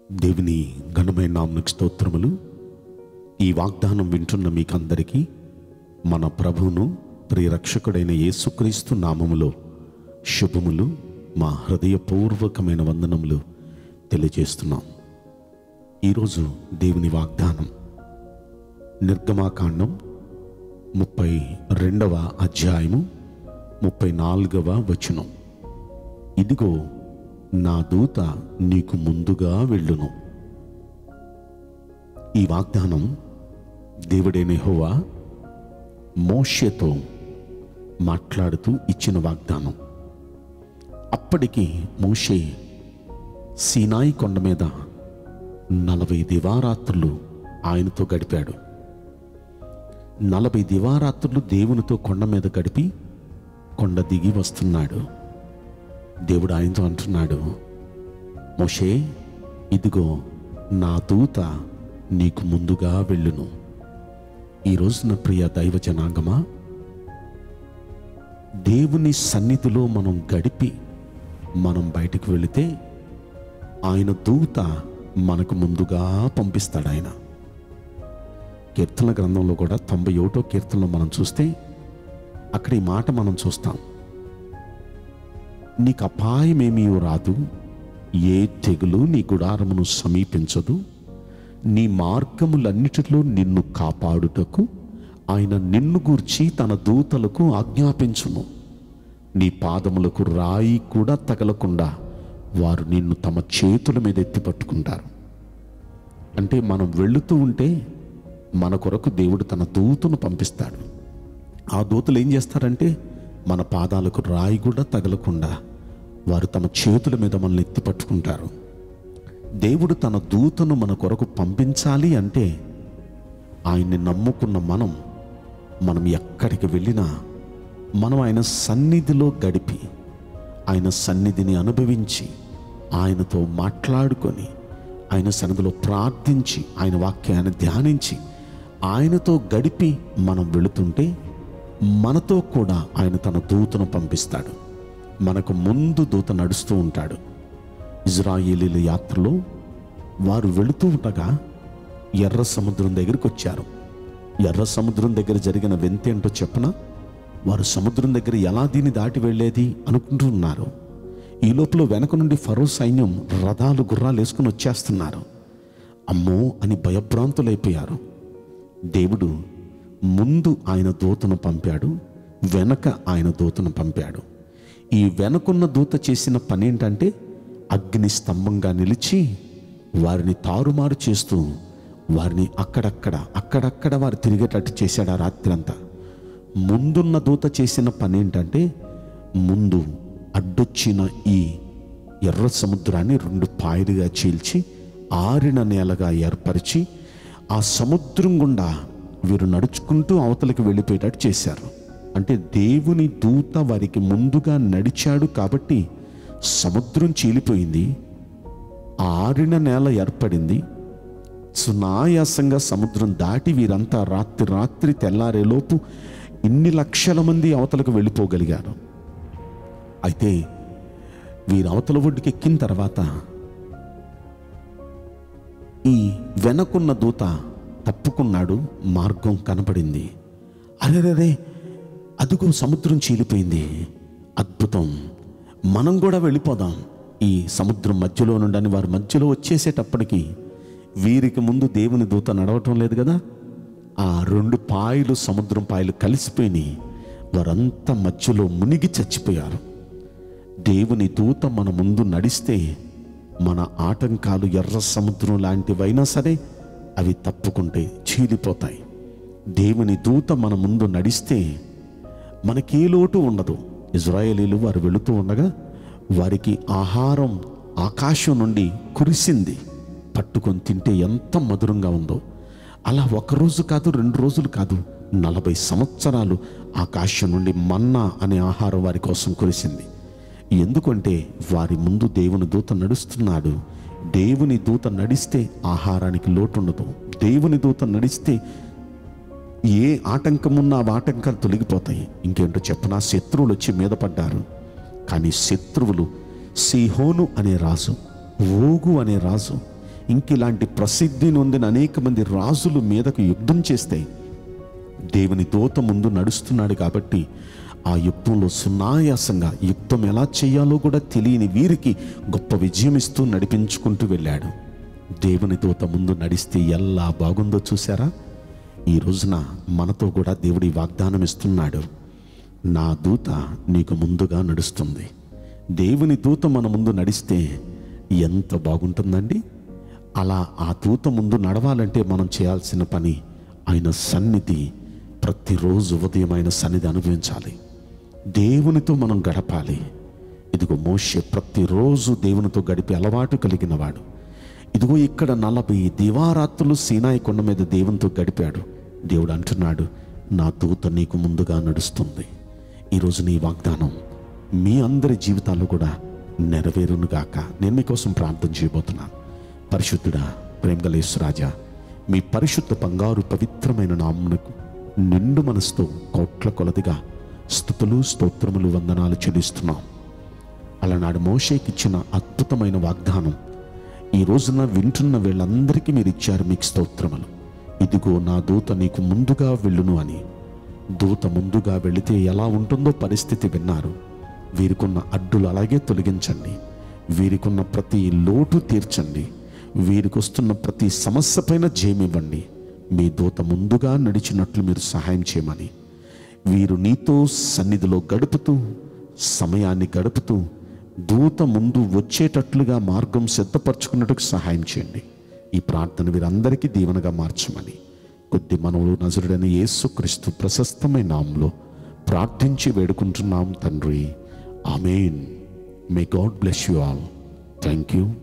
దేవుని ఘనమైన నామకు స్తోత్రములు ఈ వాగ్దానం వింటున్న మీకందరికీ మన ప్రభువును ప్రియరక్షకుడైన యేసుక్రీస్తు నామములో శుభములు మా హృదయపూర్వకమైన వందనములు తెలియజేస్తున్నాం ఈరోజు దేవుని వాగ్దానం నిర్గమాకాండం ముప్పై రెండవ అధ్యాయము ముప్పై నాలుగవ వచనం ఇదిగో నా దూత నీకు ముందుగా వెళ్ళును ఈ వాగ్దానం దేవుడైన హోవా మోషేతో మాట్లాడుతూ ఇచ్చిన వాగ్దానం అప్పటికి మోషే సీనాయి కొండ మీద నలభై దివారాత్రులు ఆయనతో గడిపాడు నలభై దివారాత్రులు దేవునితో కొండ మీద గడిపి కొండ దిగి వస్తున్నాడు దేవుడు ఆయనతో అంటున్నాడు మోషే ఇదిగో నా దూత నీకు ముందుగా వెళ్ళును ఈ రోజున ప్రియ దైవ జనాంగమా దేవుని సన్నిధిలో మనం గడిపి మనం బయటికి వెళితే ఆయన దూత మనకు ముందుగా పంపిస్తాడు ఆయన కీర్తన గ్రంథంలో కూడా తొంభై ఒకటో కీర్తనలో మనం చూస్తే అక్కడ ఈ మాట మనం చూస్తాం నీకు అపాయమేమీ రాదు ఏ తెగులు నీ గుడారమును సమీపించదు నీ మార్గములన్నిటిలో నిన్ను కాపాడుటకు ఆయన నిన్ను గూర్చి తన దూతలకు ఆజ్ఞాపించును నీ పాదములకు రాయి కూడా తగలకుండా వారు నిన్ను తమ చేతుల మీద ఎత్తి పట్టుకుంటారు అంటే మనం వెళుతూ ఉంటే మన కొరకు దేవుడు తన దూతను పంపిస్తాడు ఆ దూతలు ఏం చేస్తారంటే మన పాదాలకు రాయి కూడా తగలకుండా వారు తమ చేతుల మీద మనల్ని ఎత్తి పట్టుకుంటారు దేవుడు తన దూతను మన కొరకు పంపించాలి అంటే ఆయన్ని నమ్ముకున్న మనం మనం ఎక్కడికి వెళ్ళినా మనం ఆయన సన్నిధిలో గడిపి ఆయన సన్నిధిని అనుభవించి ఆయనతో మాట్లాడుకొని ఆయన సన్నిధిలో ప్రార్థించి ఆయన వాక్యాన్ని ధ్యానించి ఆయనతో గడిపి మనం వెళుతుంటే మనతో కూడా ఆయన తన దూతను పంపిస్తాడు మనకు ముందు దూత నడుస్తూ ఉంటాడు ఇజ్రాయేలీల యాత్రలో వారు వెళుతూ ఉండగా ఎర్ర సముద్రం దగ్గరికి వచ్చారు ఎర్ర సముద్రం దగ్గర జరిగిన వింతేంటో చెప్పన వారు సముద్రం దగ్గర ఎలా దీన్ని దాటి వెళ్ళేది అనుకుంటూ ఉన్నారు ఈ లోపల వెనక నుండి ఫరో సైన్యం రథాలు గుర్రాలు వేసుకుని వచ్చేస్తున్నారు అమ్మో అని భయభ్రాంతులైపోయారు దేవుడు ముందు ఆయన దూతను పంపాడు వెనక ఆయన దూతను పంపాడు ఈ వెనకున్న దూత చేసిన పని ఏంటంటే అగ్ని స్తంభంగా నిలిచి వారిని తారుమారు చేస్తూ వారిని అక్కడక్కడ అక్కడక్కడ వారు తిరిగేటట్టు చేశాడు ఆ రాత్రి అంతా ముందున్న దూత చేసిన పని ఏంటంటే ముందు అడ్డొచ్చిన ఈ ఎర్ర సముద్రాన్ని రెండు పాయలుగా చీల్చి ఆరిన నేలగా ఏర్పరిచి ఆ సముద్రం గుండా వీరు నడుచుకుంటూ అవతలికి వెళ్ళిపోయేటట్టు చేశారు అంటే దేవుని దూత వారికి ముందుగా నడిచాడు కాబట్టి సముద్రం చీలిపోయింది ఆ ఆరిన నేల ఏర్పడింది సునాయాసంగా సముద్రం దాటి వీరంతా రాత్రి రాత్రి తెల్లారేలోపు ఇన్ని లక్షల మంది అవతలకు వెళ్ళిపోగలిగారు అయితే వీరు అవతల ఒడ్డుకి ఎక్కిన తర్వాత ఈ వెనకున్న దూత తప్పుకున్నాడు మార్గం కనపడింది అరేరే అదుగో సముద్రం చీలిపోయింది అద్భుతం మనం కూడా వెళ్ళిపోదాం ఈ సముద్రం మధ్యలో నుండని వారి మధ్యలో వచ్చేసేటప్పటికి వీరికి ముందు దేవుని దూత నడవటం లేదు కదా ఆ రెండు పాయలు సముద్రం పాయలు కలిసిపోయినాయి వారంతా మధ్యలో మునిగి చచ్చిపోయారు దేవుని దూత మన ముందు నడిస్తే మన ఆటంకాలు ఎర్ర సముద్రం లాంటివైనా సరే అవి తప్పుకుంటే చీలిపోతాయి దేవుని దూత మన ముందు నడిస్తే మనకే లోటు ఉండదు ఇజ్రాయేలీలు వారు వెళుతూ ఉండగా వారికి ఆహారం ఆకాశం నుండి కురిసింది పట్టుకొని తింటే ఎంత మధురంగా ఉందో అలా ఒక రోజు కాదు రెండు రోజులు కాదు నలభై సంవత్సరాలు ఆకాశం నుండి మన్నా అనే ఆహారం వారి కోసం కురిసింది ఎందుకంటే వారి ముందు దేవుని దూత నడుస్తున్నాడు దేవుని దూత నడిస్తే ఆహారానికి లోటు ఉండదు దేవుని దూత నడిస్తే ఏ ఆటంకమున్నా ఆ ఆటంకాలు తొలగిపోతాయి ఇంకేంటో చెప్పనా శత్రువులు వచ్చి మీద పడ్డారు కానీ శత్రువులు సిహోను అనే రాజు ఓగు అనే రాజు ఇంక ఇలాంటి ప్రసిద్ధి నొందిన అనేక మంది రాజులు మీదకు యుద్ధం చేస్తే దేవుని దూత ముందు నడుస్తున్నాడు కాబట్టి ఆ యుద్ధంలో సునాయాసంగా యుద్ధం ఎలా చేయాలో కూడా తెలియని వీరికి గొప్ప విజయం ఇస్తూ నడిపించుకుంటూ వెళ్ళాడు దేవుని దూత ముందు నడిస్తే ఎలా బాగుందో చూసారా ఈ రోజున మనతో కూడా దేవుడి వాగ్దానం ఇస్తున్నాడు నా దూత నీకు ముందుగా నడుస్తుంది దేవుని దూత మన ముందు నడిస్తే ఎంత బాగుంటుందండి అలా ఆ దూత ముందు నడవాలంటే మనం చేయాల్సిన పని ఆయన సన్నిధి ప్రతిరోజు ఉదయం ఆయన సన్నిధి అనుభవించాలి దేవునితో మనం గడపాలి ఇదిగో మోషే ప్రతిరోజు దేవునితో గడిపే అలవాటు కలిగిన వాడు ఇదిగో ఇక్కడ నలభై దివారాత్రులు సీనాయి కొండ మీద దేవునితో గడిపాడు దేవుడు అంటున్నాడు నా దూత నీకు ముందుగా నడుస్తుంది ఈరోజు నీ వాగ్దానం మీ అందరి జీవితాల్లో కూడా నెరవేరునుగాక నేను మీకోసం ప్రార్థన చేయబోతున్నాను పరిశుద్ధుడా ప్రేమగలేశ్వరాజా మీ పరిశుద్ధ బంగారు పవిత్రమైన నామునకు నిండు మనసుతో కోట్ల కొలదిగా స్థుతులు స్తోత్రములు వందనాలు చెల్లిస్తున్నాం అలనాడు మోషేకిచ్చిన అద్భుతమైన వాగ్దానం ఈ రోజున వింటున్న వీళ్ళందరికీ మీరు ఇచ్చారు మీకు స్తోత్రములు ఇదిగో నా దూత నీకు ముందుగా వెళ్ళును అని దూత ముందుగా వెళితే ఎలా ఉంటుందో పరిస్థితి విన్నారు వీరికున్న అడ్డులు అలాగే తొలగించండి వీరికున్న ప్రతి లోటు తీర్చండి వీరికి వస్తున్న ప్రతి సమస్య పైన జయమివ్వండి మీ దూత ముందుగా నడిచినట్లు మీరు సహాయం చేయమని వీరు నీతో సన్నిధిలో గడుపుతూ సమయాన్ని గడుపుతూ దూత ముందు వచ్చేటట్లుగా మార్గం సిద్ధపరచుకున్నట్టుకు సహాయం చేయండి ఈ ప్రార్థన వీరందరికీ దీవెనగా మార్చమని కొద్ది మనవులు నజరుడైన యేసుక్రీస్తు ప్రశస్తమైన నామంలో ప్రార్థించి వేడుకుంటున్నాం తండ్రి amen may God bless you all thank you